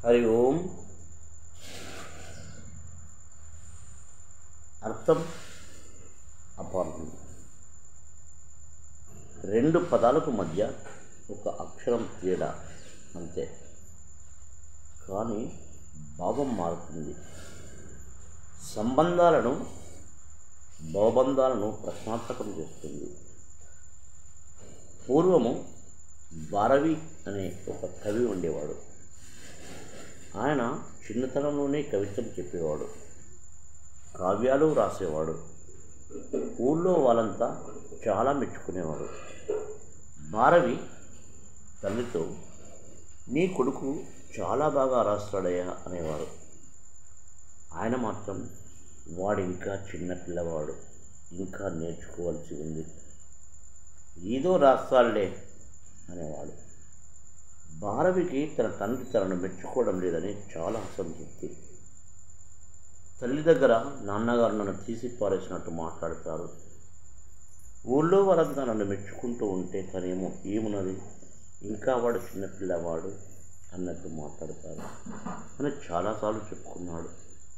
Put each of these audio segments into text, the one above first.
హరి ఓం అర్థం అపార్థం రెండు పదాలకు మధ్య ఒక అక్షరం తేడా అంతే కానీ భావం మారుతుంది సంబంధాలను భవబంధాలను ప్రశ్నార్థకం చేస్తుంది పూర్వము భారవి అనే ఒక కవి ఉండేవాడు ఆయన చిన్నతనంలోనే కవిత్వం చెప్పేవాడు కావ్యాలు రాసేవాడు ఊళ్ళో వాళ్ళంతా చాలా మెచ్చుకునేవారు భారవి తల్లితో నీ కొడుకు చాలా బాగా రాస్తాడయ్యా అనేవారు ఆయన మాత్రం వాడు ఇంకా చిన్న పిల్లవాడు ఇంకా నేర్చుకోవాల్సి ఉంది ఏదో రాస్తాడులే అనేవాడు భారవికి తన తండ్రి తనను మెచ్చుకోవడం లేదని చాలా అసంతృప్తి తల్లి దగ్గర నాన్నగారు నన్ను తీసి పారేసినట్టు మాట్లాడతారు ఊళ్ళో వారంతా నన్ను మెచ్చుకుంటూ ఉంటే తనేమో ఏమున్నది ఇంకా వాడు చిన్నపిల్లవాడు అన్నట్టు మాట్లాడతారు అని చాలాసార్లు చెప్పుకున్నాడు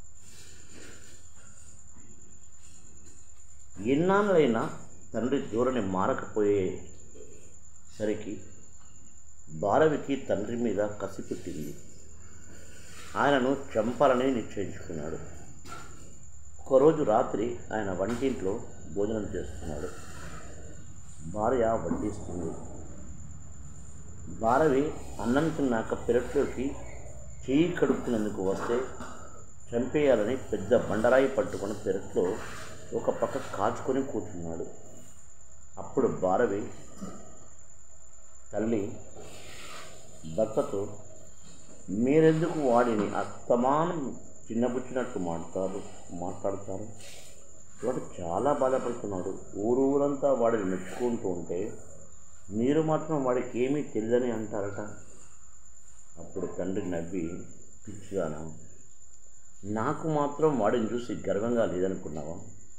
ఎన్నాళ్ళైనా తండ్రి ధోరణి మారకపోయేసరికి భారవికి తండ్రి మీద కసి పుట్టింది ఆయనను చంపాలని నిశ్చయించుకున్నాడు ఒకరోజు రాత్రి ఆయన వంటింట్లో భోజనం చేస్తున్నాడు భార్య వడ్డిస్తుంది భారవి అన్నం తిన్నాక పెరట్లోకి చేయి కడుక్కునేందుకు వస్తే చంపేయాలని పెద్ద బండరాయి పట్టుకొని పెరట్లో ఒక పక్క కాచుకొని కూర్చున్నాడు అప్పుడు భారవి తల్లి భర్తతో మీరెందుకు వాడిని అస్తమానం చిన్నబుచ్చినట్టు మాట్లాడు మాట్లాడతారు వాడు చాలా బాధపడుతున్నాడు ఊరు ఊరంతా వాడిని మెచ్చుకుంటూ ఉంటే మీరు మాత్రం వాడికి ఏమీ తెలియదని అంటారట అప్పుడు తండ్రి నవ్వి పిచ్చిగానా నాకు మాత్రం వాడిని చూసి గర్వంగా లేదనుకున్నావా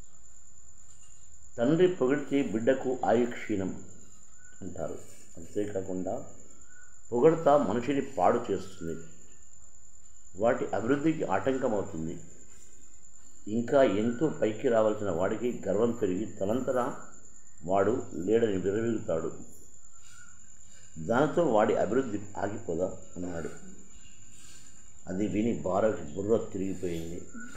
తండ్రి పొగిడితే బిడ్డకు ఆయుక్షీణం అంటారు అంతేకాకుండా పొగడత మనిషిని పాడు చేస్తుంది వాటి అభివృద్ధికి ఆటంకం అవుతుంది ఇంకా ఎంతో పైకి రావాల్సిన వాడికి గర్వం పెరిగి తనంతరా వాడు లేడని విరవిగుతాడు దానితో వాడి అభివృద్ధి ఆగిపోదా అన్నాడు అది విని భారతి బుర్ర తిరిగిపోయింది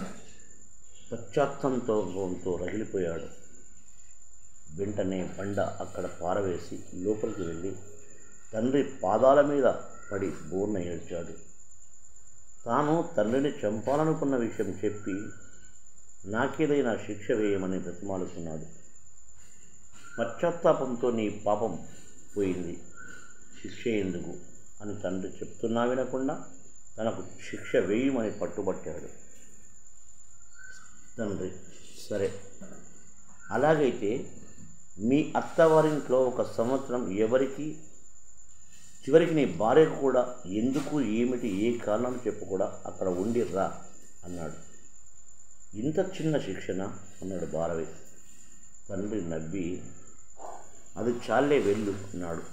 పశ్చాత్తంతో రగిలిపోయాడు వెంటనే బండ అక్కడ పారవేసి లోపలికి వెళ్ళి తండ్రి పాదాల మీద పడి బోర్న ఏడ్చాడు తాను తండ్రిని చంపాలనుకున్న విషయం చెప్పి నాకేదైనా శిక్ష వేయమని బ్రతిమాలుతున్నాడు పశ్చాత్తాపంతో నీ పాపం పోయింది శిక్ష ఎందుకు అని తండ్రి చెప్తున్నా వినకుండా తనకు శిక్ష వేయమని పట్టుబట్టాడు తండ్రి సరే అలాగైతే మీ అత్తవారింట్లో ఒక సంవత్సరం ఎవరికి చివరికి నీ భార్యకు కూడా ఎందుకు ఏమిటి ఏ కారణం చెప్పు కూడా అక్కడ ఉండి రా అన్నాడు ఇంత చిన్న శిక్షణ అన్నాడు భారవి తండ్రి నవ్వి అది చాలే వెళ్ళు అన్నాడు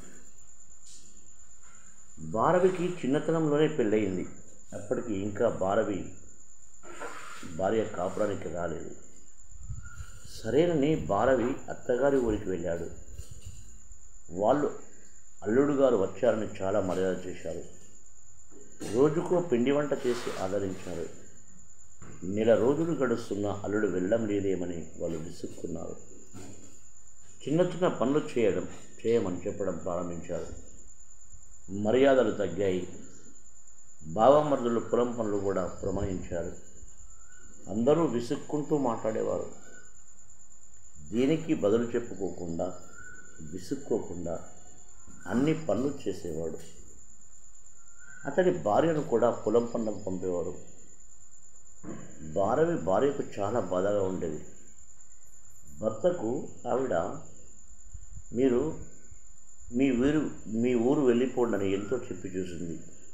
భారవికి చిన్నతనంలోనే పెళ్ళయింది అప్పటికి ఇంకా భారవి భార్య కాపురానికి రాలేదు సరేనని భారవి అత్తగారి ఊరికి వెళ్ళాడు వాళ్ళు అల్లుడు గారు వచ్చారని చాలా మర్యాద చేశారు రోజుకో పిండి వంట చేసి ఆదరించారు నెల రోజులు గడుస్తున్న అల్లుడు వెళ్ళడం లేదేమని వాళ్ళు విసుక్కున్నారు చిన్న చిన్న పనులు చేయడం చేయమని చెప్పడం ప్రారంభించారు మర్యాదలు తగ్గాయి బావమరుదులు పొలం పనులు కూడా ప్రమాణించారు అందరూ విసుక్కుంటూ మాట్లాడేవారు దీనికి బదులు చెప్పుకోకుండా విసుక్కోకుండా అన్ని పనులు చేసేవాడు అతడి భార్యను కూడా పొలం పనులకు పంపేవారు భారవి భార్యకు చాలా బాధగా ఉండేది భర్తకు ఆవిడ మీరు మీ ఊరు మీ ఊరు వెళ్ళిపోండి ఎంతో చెప్పి చూసింది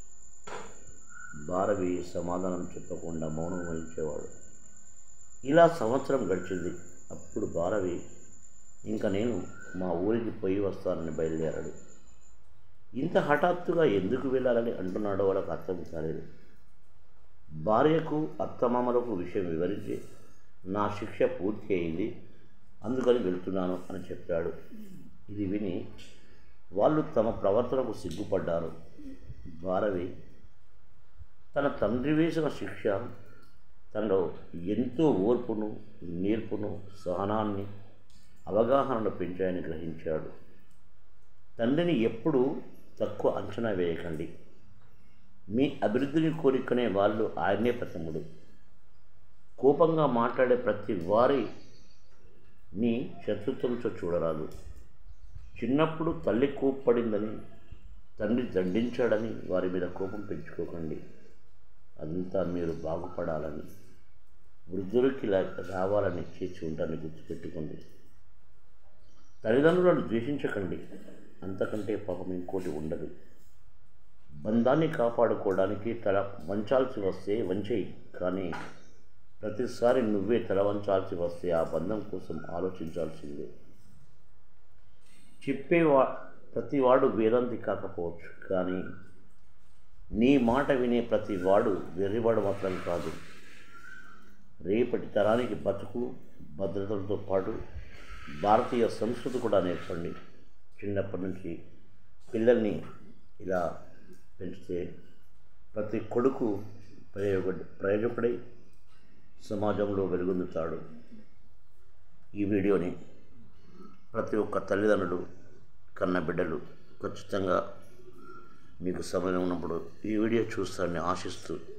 భారవి సమాధానం చెప్పకుండా మౌనం వహించేవాడు ఇలా సంవత్సరం గడిచింది అప్పుడు భారవి ఇంకా నేను మా ఊరికి పోయి వస్తానని బయలుదేరాడు ఇంత హఠాత్తుగా ఎందుకు వెళ్ళాలని అంటున్నాడో వాళ్ళకి అర్థం కాలేదు భార్యకు అత్తమామలకు విషయం వివరించి నా శిక్ష పూర్తి అయింది అందుకని వెళ్తున్నాను అని చెప్పాడు ఇది విని వాళ్ళు తమ ప్రవర్తనకు సిగ్గుపడ్డారు భారవి తన తండ్రి వేసిన శిక్ష తనలో ఎంతో ఓర్పును నేర్పును సహనాన్ని అవగాహనను పెంచాయని గ్రహించాడు తండ్రిని ఎప్పుడూ తక్కువ అంచనా వేయకండి మీ అభివృద్ధిని కోరుకునే వాళ్ళు ఆయనే ప్రథముడు కోపంగా మాట్లాడే ప్రతి వారిని శత్రుత్వంతో చూడరాదు చిన్నప్పుడు తల్లి కోప్పడిందని తండ్రి దండించాడని వారి మీద కోపం పెంచుకోకండి అదంతా మీరు బాగుపడాలని వృద్ధులకి రావాలని చేసి ఉంటారని గుర్తుపెట్టుకోండి తల్లిదండ్రులను ద్వేషించకండి అంతకంటే పాపం ఇంకోటి ఉండదు బంధాన్ని కాపాడుకోవడానికి తల వంచాల్సి వస్తే వంచేయి కానీ ప్రతిసారి నువ్వే తల వంచాల్సి వస్తే ఆ బంధం కోసం ఆలోచించాల్సిందే చెప్పేవా ప్రతివాడు వేదాంతి కాకపోవచ్చు కానీ నీ మాట వినే ప్రతి వాడు వెర్రివాడు మాత్రం కాదు రేపటి తరానికి బతుకు భద్రతలతో పాటు భారతీయ సంస్కృతి కూడా నేర్పండి చిన్నప్పటి నుంచి పిల్లల్ని ఇలా పెంచితే ప్రతి కొడుకు ప్రయోగ ప్రయోజకుడై సమాజంలో వెలుగొందుతాడు ఈ వీడియోని ప్రతి ఒక్క తల్లిదండ్రులు కన్న బిడ్డలు ఖచ్చితంగా మీకు సమయం ఉన్నప్పుడు ఈ వీడియో చూస్తారని ఆశిస్తూ